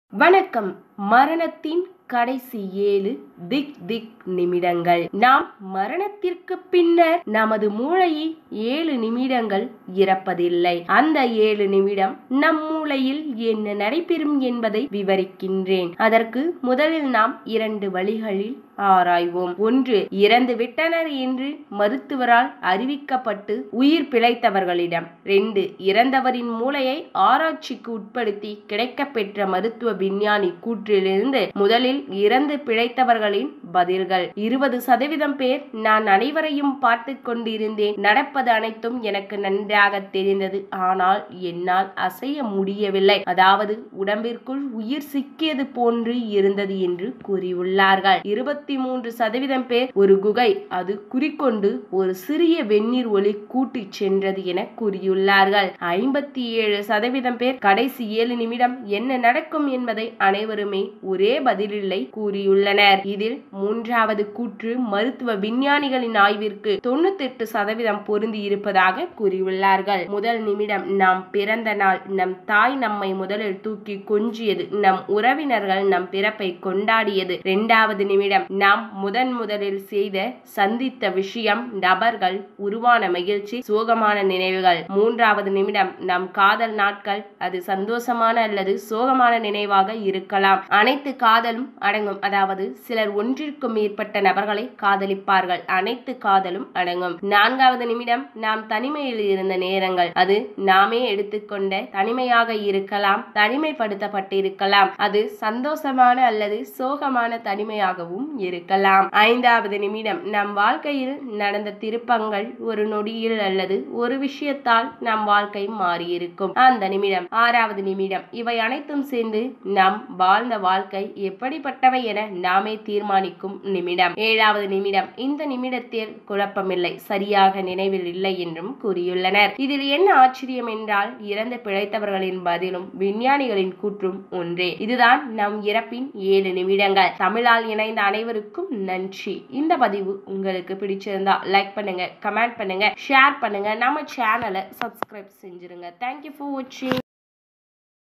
வணக்கம் மரணத்தின் கடைசி ஏழு திக் திக் நிமிடங்கள் நாம் மரணத்திற்கு பின்னர் நமது மூளையை ஏழு நிமிடங்கள் இறப்பதில்லை அந்த ஏழு நிமிடம் நம் மூளையில் என்ன நடைபெறும் என்பதை விவரிக்கின்றேன் அதற்கு முதலில் நாம் இரண்டு வழிகளில் ஆராய்வோம் ஒன்று இறந்து விட்டனர் என்று மருத்துவரால் அறிவிக்கப்பட்டு உயிர் பிழைத்தவர்களிடம் ரெண்டு இறந்தவரின் மூளையை ஆராய்ச்சிக்கு உட்படுத்தி கிடைக்கப்பெற்ற மருத்துவ விஞ்ஞானி கூற்றிலிருந்து முதலில் இறந்து பிழைத்தவர்களின் பதில்கள் இருபது சதவீதம் பேர் நான் அனைவரையும் பார்த்து கொண்டிருந்தேன் நடப்பது அனைத்தும் எனக்கு நன்றாக தெரிந்தது ஆனால் என்னால் அசைய முடியவில்லை அதாவது உடம்பிற்குள் உயிர் சிக்கியது போன்று இருந்தது என்று கூறியுள்ளார்கள் இருபத்தி மூன்று சதவீதம் பேர் ஒரு குகை அது குறிக்கொண்டு ஒரு சிறிய வெந்நீர் ஒளி கூட்டிச் சென்றது என கூறியுள்ளார்கள் ஐம்பத்தி ஏழு சதவீதம் பேர் கடைசி ஏழு நிமிடம் என்ன நடக்கும் என்பதை அனைவருமே ஒரே பதிலில்லை கூறியுள்ளனர் இதில் மூன்றாவது கூற்று மருத்துவ விஞ்ஞானிகளின் ஆய்விற்கு தொண்ணூத்தி எட்டு சதவீதம் பொருந்தி இருப்பதாக கூறியுள்ளார்கள் முதல் நிமிடம் நாம் பிறந்த நாள் நம் தாய் நம்மை முதலில் தூக்கி கொஞ்சியது நம் உறவினர்கள் நம் பிறப்பை கொண்டாடியது இரண்டாவது நிமிடம் நாம் முதன் முதலில் செய்த சந்தித்த விஷயம் நபர்கள் உருவான மகிழ்ச்சி சோகமான நினைவுகள் மூன்றாவது நிமிடம் நம் காதல் நாட்கள் அது சந்தோஷமான அல்லது சோகமான நினைவாக இருக்கலாம் அனைத்து காதலும் அடங்கும் அதாவது சிலர் ஒன்றிற்கும் மேற்பட்ட நபர்களை காதலிப்பார்கள் அனைத்து காதலும் அடங்கும் நான்காவது நிமிடம் நாம் தனிமையில் இருந்த நேரங்கள் அது நாமே எடுத்துக்கொண்ட தனிமையாக இருக்கலாம் தனிமைப்படுத்தப்பட்டிருக்கலாம் அது சந்தோஷமான அல்லது சோகமான தனிமையாகவும் இருக்கலாம் ஐந்தாவது நிமிடம் நம் வாழ்க்கையில் நடந்த திருப்பங்கள் ஒரு நொடியில் அல்லது ஒரு விஷயத்தால் நம் வாழ்க்கை மாறியிருக்கும் அந்த நிமிடம் ஆறாவது நிமிடம் இவை அனைத்தும் சேர்ந்து நாம் வாழ்ந்த வாழ்க்கை எப்படிப்பட்டவை என நாமே தீர்மானிக்கும் நிமிடம் ஏழாவது நிமிடம் இந்த நிமிடத்தில் குழப்பமில்லை சரியாக நினைவில் இல்லை என்றும் கூறியுள்ளனர் இதில் என்ன ஆச்சரியம் என்றால் இறந்து பிழைத்தவர்களின் பதிலும் விஞ்ஞானிகளின் கூற்றும் ஒன்றே இதுதான் நம் இறப்பின் ஏழு நிமிடங்கள் தமிழால் இணைந்த அனைவருக்கும் நன்றி இந்த பதிவு உங்களுக்கு பிடிச்சிருந்தா லைக் பண்ணுங்க கமெண்ட் பண்ணுங்க ஷேர் பண்ணுங்க நம்ம சேனலை சப்ஸ்கிரைப் செஞ்சிருங்க தேங்க்யூ ஃபார் வாட்சிங்